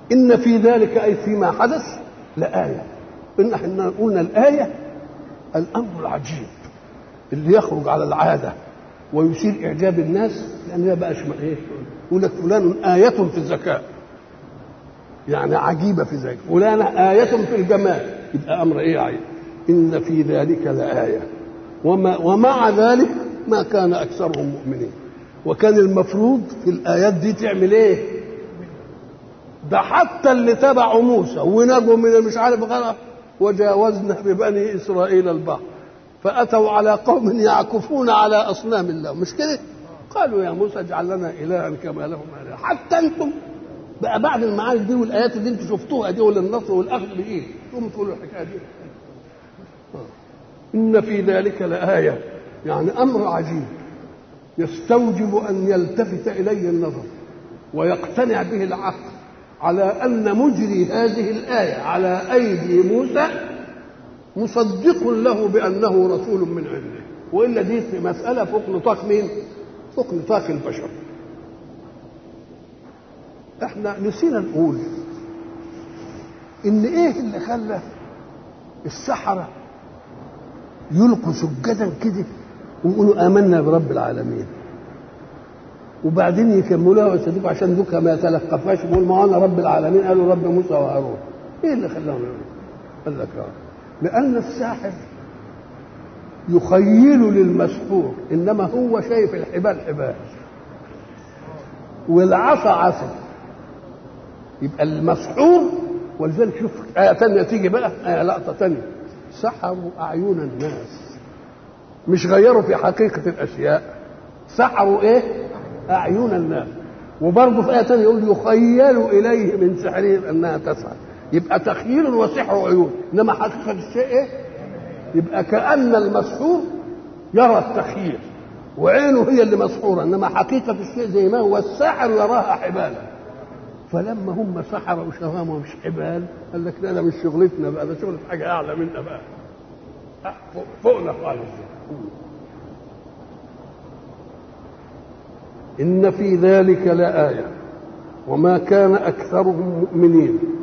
إن في ذلك أي فيما حدث لآية إن احنا قلنا الآية الأمر العجيب اللي يخرج على العادة ويثير إعجاب الناس لأن ده بقى شمع إيه يقول لك فلان آية في الذكاء يعني عجيبة في ذلك فلانة آية في الجمال يبقى أمر إيه عجيب إن في ذلك لآية وما ومع ذلك ما كان أكثرهم مؤمنين وكان المفروض في الآيات دي تعمل إيه؟ ده حتى اللي تبعوا موسى ونجوا من مش عارف غرق وجاوزنا ببني إسرائيل البحر فأتوا على قوم يعكفون على أصنام الله مش كده؟ قالوا يا موسى اجعل لنا إلها كما لهم إله حتى أنتم بقى بعد المعارك دي والآيات اللي أنتم شفتوها دي وللنصر والأخذ بإيه؟ تقوموا تقولوا الحكاية دي إن في ذلك لآية يعني أمر عجيب يستوجب أن يلتفت إليه النظر ويقتنع به العقل على أن مجري هذه الآية على أيدي موسى مصدق له بأنه رسول من عنده وإلا دي مسألة فوق نطاق مين؟ فوق نطاق البشر احنا نسينا نقول ان ايه اللي خلى السحره يلقوا سجدا كده ويقولوا امنا برب العالمين وبعدين يكملوها ويصدقوا عشان دوكا ما يتلقفاش يقول ما انا رب العالمين قالوا رب موسى وهارون ايه اللي خلاهم يقولوا قال لك اه لان الساحر يخيل للمسحور انما هو شايف الحبال حبال والعصا عصا يبقى المسحور ولذلك شوف آية تانية تيجي بقى آية لقطة تانية سحروا أعين الناس مش غيروا في حقيقة الأشياء سحروا إيه؟ أعين الناس وبرضه في آية تانية يقول يخيل إليه من سحرهم أنها تسعى يبقى تخيل وسحر عيون إنما حقيقة الشيء إيه؟ يبقى كأن المسحور يرى التخييل وعينه هي اللي مسحورة إنما حقيقة الشيء زي ما هو الساحر يراها حبالا فلما هم سحروا وشهامة مش حبال قال لك لا ده مش شغلتنا بقى ده شغلة حاجة أعلى منا بقى فوق فوقنا خالص إن في ذلك لآية وما كان أكثرهم مؤمنين